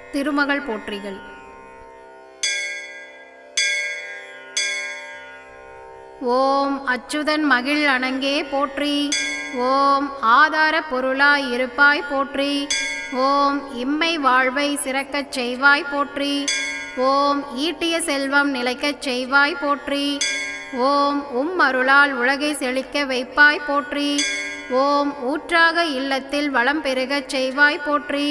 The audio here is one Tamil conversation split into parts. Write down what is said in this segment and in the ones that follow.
திருமகள் போற்றிகள் ஓம் அச்சுதன் மகிழ் அணங்கே போற்றி ஓம் ஆதார பொருளாய் இருப்பாய் போற்றி ஓம் இம்மை வாழ்வை சிறக்கச் செய்வாய் போற்றி ஓம் ஈட்டிய செல்வம் நிலைக்கச் செய்வாய் போற்றி ஓம் உம் அருளால் உலகை செழிக்க வைப்பாய் போற்றி ஓம் ஊற்றாக இல்லத்தில் வளம் பெருகச் செய்வாய் போற்றி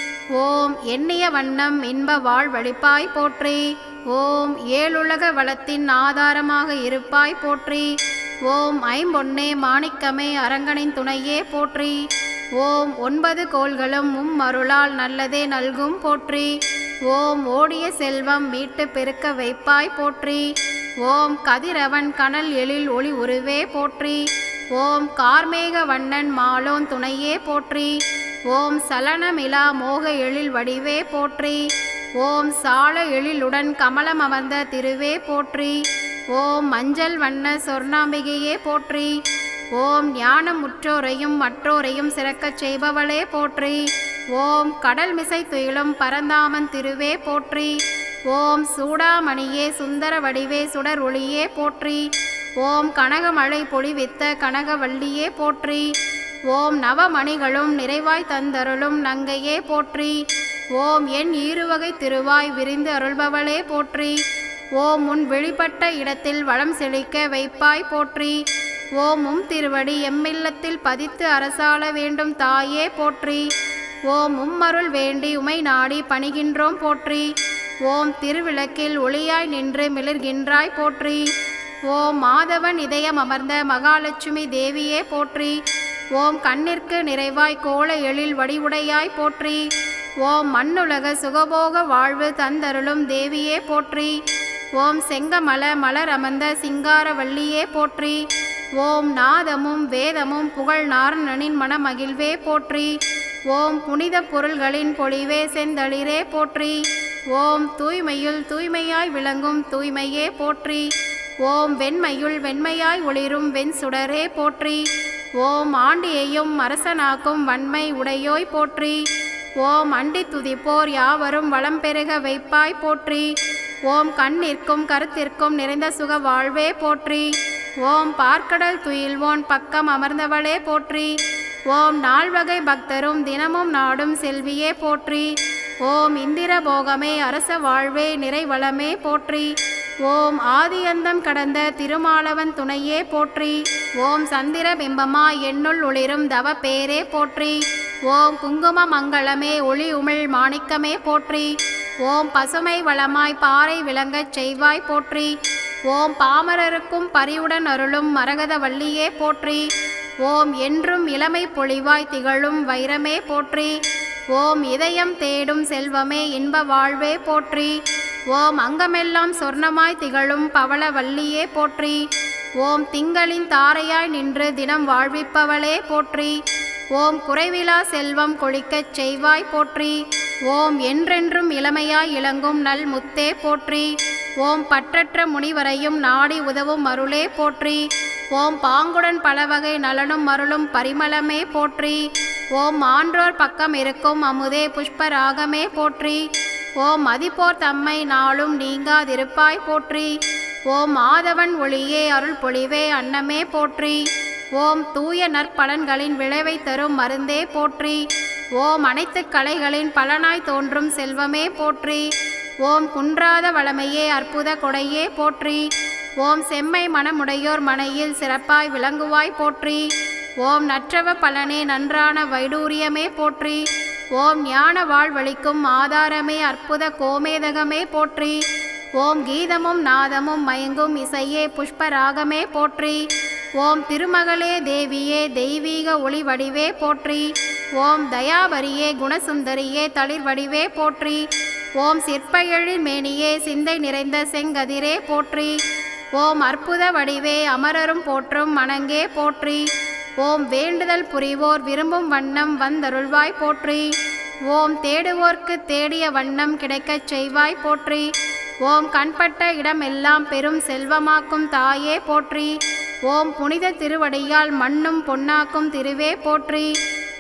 ஓம் எண்ணிய வண்ணம் இன்ப வாழ்வழிப்பாய் போற்றி ஓம் ஏழுலக வளத்தின் ஆதாரமாக இருப்பாய் போற்றி ஓம் ஐம்பொன்னே மாணிக்கமே அரங்கனின் துணையே போற்றி ஓம் ஒன்பது கோள்களும் உம் அருளால் நல்லதே நல்கும் போற்றி ஓம் ஓடிய செல்வம் மீட்டு பெருக்க வைப்பாய் போற்றி ஓம் கதிரவன் கனல் எழில் ஒளி உருவே போற்றி ஓம் கார்மேக வண்ணன் மாலோன் துணையே போற்றி ஓம் சலனமிலா மோக எழில் வடிவே போற்றி ஓம் சால எழிலுடன் கமலம் அமர்ந்த திருவே போற்றி ஓம் மஞ்சள் வண்ண சொர்ணாம்பிகையே போற்றி ஓம் ஞானம் முற்றோரையும் மற்றோரையும் சிறக்கச் செய்பவளே போற்றி ஓம் கடல் மிசை துயிலும் பரந்தாமன் திருவே போற்றி ஓம் சூடாமணியே சுந்தர வடிவே சுடர் ஒளியே போற்றி ஓம் கனகமழை பொழிவித்த கனகவல்லியே போற்றி ஓம் நவமணிகளும் நிறைவாய் தந்தருளும் நங்கையே போற்றி ஓம் என் ஈருவகை திருவாய் விரிந்து அருள்பவளே போற்றி ஓம் முன் வெளிப்பட்ட இடத்தில் வளம் செழிக்க வைப்பாய் போற்றி ஓம் உம் திருவடி எம்மில்லத்தில் பதித்து அரசாள வேண்டும் தாயே போற்றி ஓம் உம்மருள் வேண்டி உமை நாடி பணிகின்றோம் போற்றி ஓம் திருவிளக்கில் ஒளியாய் நின்று மிளர்கின்றாய் போற்றி ஓம் மாதவன் இதயம் அமர்ந்த மகாலட்சுமி தேவியே போற்றி ஓம் கண்ணிற்கு நிறைவாய் கோல எழில் வடிவுடையாய் போற்றி ஓம் மண்ணுலக சுகபோக வாழ்வு தந்தருளும் தேவியே போற்றி ஓம் செங்கமல மலர் அமர்ந்த சிங்காரவல்லியே போற்றி ஓம் நாதமும் வேதமும் புகழ் நாரணனின் மனமகிழ்வே போற்றி ஓம் புனித பொருள்களின் பொழிவே செந்தளிரே போற்றி ஓம் தூய்மையுள் தூய்மையாய் விளங்கும் தூய்மையே போற்றி ஓம் வெண்மையுள் வெண்மையாய் ஒளிரும் வெண் சுடரே போற்றி ஓம் ஆண்டியையும் அரசனாக்கும் வன்மை உடையோய் போற்றி ஓம் அண்டி துதிப்போர் யாவரும் வளம் பெருக வைப்பாய் போற்றி ஓம் கண்ணிற்கும் கருத்திற்கும் நிறைந்த சுக வாழ்வே போற்றி ஓம் பார்க்கடல் துயில்வோன் பக்கம் அமர்ந்தவளே போற்றி ஓம் நால்வகை பக்தரும் தினமும் நாடும் செல்வியே போற்றி ஓம் இந்திர போகமே அரச வாழ்வே நிறைவளமே போற்றி ஓம் ஆதியந்தம் கடந்த திருமாலவன் துணையே போற்றி ஓம் சந்திர பிம்பமா என்னுள் ஒளிரும் தவ பேரே போற்றி ஓம் குங்கும மங்களமே ஒளி உமிழ் மாணிக்கமே போற்றி ஓம் பசுமை வளமாய் பாறை விளங்கச் செய்வாய் போற்றி ஓம் பாமரருக்கும் பரிவுடன் அருளும் மரகத வள்ளியே போற்றி ஓம் என்றும் இளமை பொழிவாய் திகழும் வைரமே போற்றி ஓம் இதயம் தேடும் செல்வமே இன்ப வாழ்வே போற்றி ஓம் அங்கமெல்லாம் சொர்ணமாய் திகழும் பவள வள்ளியே போற்றி ஓம் திங்களின் தாரையாய் நின்று தினம் வாழ்விப்பவளே போற்றி ஓம் குறைவிலா செல்வம் கொழிக்கச் செய்வாய் போற்றி ஓம் என்றென்றும் இளமையாய் இளங்கும் நல் முத்தே போற்றி ஓம் பற்றற்ற முனிவரையும் நாடி உதவும் அருளே போற்றி ஓம் பாங்குடன் பலவகை நலனும் அருளும் பரிமளமே போற்றி ஓம் ஆன்றோர் பக்கம் இருக்கும் அமுதே புஷ்பராகமே போற்றி ஓம் மதிப்போர் தம்மை நாளும் நீங்காதிருப்பாய் போற்றி ஓம் மாதவன் ஒளியே அருள் பொழிவே அன்னமே போற்றி ஓம் தூய நற்பலன்களின் விளைவை தரும் மருந்தே போற்றி ஓம் அனைத்து கலைகளின் பலனாய் தோன்றும் செல்வமே போற்றி ஓம் குன்றாத வளமையே அற்புத கொடையே போற்றி ஓம் செம்மை மனமுடையோர் மனையில் சிறப்பாய் விளங்குவாய் போற்றி ஓம் நற்றவ பலனே நன்றான வைடூரியமே போற்றி ஓம் ஞான வாழ்வழிக்கும் ஆதாரமே அற்புத கோமேதகமே போற்றி ஓம் கீதமும் நாதமும் மயங்கும் இசையே புஷ்பராகமே போற்றி ஓம் திருமகளே தேவியே தெய்வீக ஒளி வடிவே போற்றி ஓம் தயாபரியே குணசுந்தரியே தளிர் வடிவே போற்றி ஓம் சிற்பஎழில் மேனியே சிந்தை நிறைந்த செங்கதிரே போற்றி ஓம் அற்புத வடிவே அமரரும் போற்றும் மணங்கே போற்றி ஓம் வேண்டுதல் புரிவோர் விரும்பும் வண்ணம் வந்தருள்வாய் போற்றி ஓம் தேடுவோர்க்கு தேடிய வண்ணம் கிடைக்கச் செய்வாய் போற்றி ஓம் கண்பட்ட இடமெல்லாம் பெரும் செல்வமாக்கும் தாயே போற்றி ஓம் புனித திருவடியால் மண்ணும் பொன்னாக்கும் திருவே போற்றி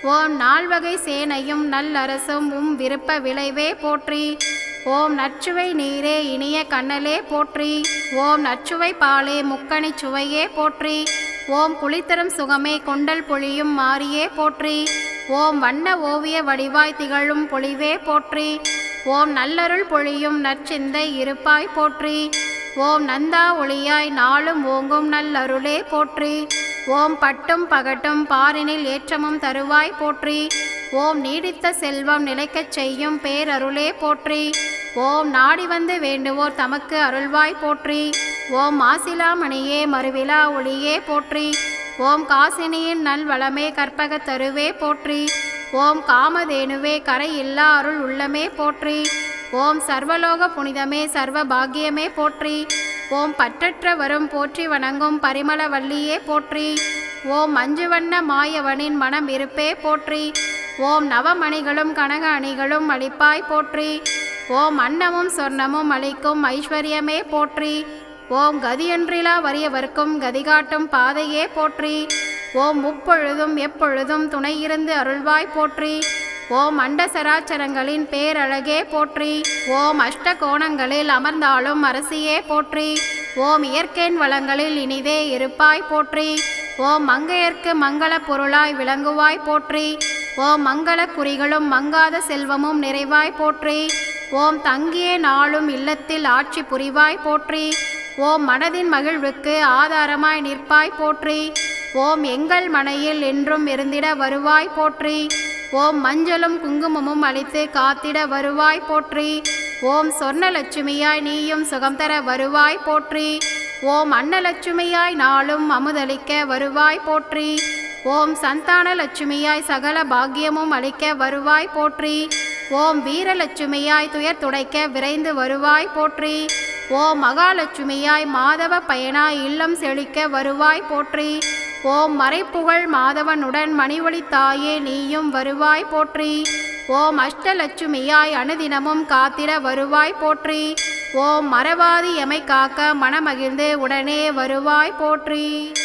ஓம் நால்வகை சேனையும் நல்லரசும் உம் விருப்ப விளைவே போற்றி ஓம் நச்சுவை நீரே இனிய கண்ணலே போற்றி ஓம் நச்சுவை பாலே முக்கணி சுவையே போற்றி ஓம் குளித்தரும் சுகமே கொண்டல் பொழியும் மாறியே போற்றி ஓம் வண்ண ஓவிய வடிவாய் திகழும் பொழிவே போற்றி ஓம் நல்லருள் பொழியும் நற்சிந்தை இருப்பாய் போற்றி ஓம் நந்தா ஒளியாய் நாளும் ஓங்கும் நல்லருளே போற்றி ஓம் பட்டும் பகட்டும் பாரினில் ஏற்றமும் தருவாய் போற்றி ஓம் நீடித்த செல்வம் நிலைக்கச் செய்யும் பேரருளே போற்றி ஓம் நாடி வந்து வேண்டுவோர் தமக்கு அருள்வாய் போற்றி ஓம் மாசிலாமணியே மறுவிழா ஒளியே போற்றி ஓம் காசினியின் நல்வளமே கற்பகத் தருவே போற்றி ஓம் காமதேனுவே கரை இல்லா அருள் உள்ளமே போற்றி ஓம் சர்வலோக புனிதமே சர்வ பாக்கியமே போற்றி ஓம் பற்றற்ற வரும் போற்றி வணங்கும் பரிமள வள்ளியே போற்றி ஓம் மஞ்சு வண்ண மாயவனின் மனம் இருப்பே போற்றி ஓம் நவமணிகளும் கனக அணிகளும் அளிப்பாய் போற்றி ஓம் அன்னமும் சொர்ணமும் அளிக்கும் ஐஸ்வர்யமே போற்றி ஓம் கதியன்றிலா வறியவர்க்கும் கதிகாட்டும் பாதையே போற்றி ஓம் முப்பொழுதும் எப்பொழுதும் துணையிருந்து அருள்வாய் போற்றி ஓம் அண்ட சராச்சரங்களின் பேரழகே போற்றி ஓம் அஷ்ட கோணங்களில் அமர்ந்தாலும் அரசியே போற்றி ஓம் இயற்கையின் வளங்களில் இனிதே இருப்பாய் போற்றி ஓம் மங்கையர்க்கு மங்கள பொருளாய் விளங்குவாய் போற்றி ஓம் மங்கள குறிகளும் மங்காத செல்வமும் நிறைவாய் போற்றி ஓம் தங்கிய நாளும் இல்லத்தில் ஆட்சி புரிவாய் போற்றி ஓம் மனதின் மகிழ்வுக்கு ஆதாரமாய் நிற்பாய் போற்றி ஓம் எங்கள் மனையில் என்றும் இருந்திட வருவாய் போற்றி ஓம் மஞ்சளும் குங்குமமும் அளித்து காத்திட வருவாய் போற்றி ஓம் சொர்ணலட்சுமியாய் நீயும் சுகம் தர வருவாய் போற்றி ஓம் அன்னலட்சுமியாய் நாளும் அமுதளிக்க வருவாய் போற்றி ஓம் சந்தான லட்சுமியாய் சகல பாக்கியமும் அளிக்க வருவாய் போற்றி ஓம் வீரலட்சுமியாய் துயர் துடைக்க விரைந்து வருவாய் போற்றி ஓம் மகாலட்சுமியாய் மாதவ பயனாய் இல்லம் செழிக்க வருவாய் போற்றி ஓம் மறைப்புகழ் மாதவனுடன் மணிவழி தாயே நீயும் வருவாய் போற்றி ஓம் அஷ்டலட்சுமியாய் அனுதினமும் காத்திட வருவாய் போற்றி ஓம் மறவாதி எமை காக்க மனமகிழ்ந்து உடனே வருவாய் போற்றி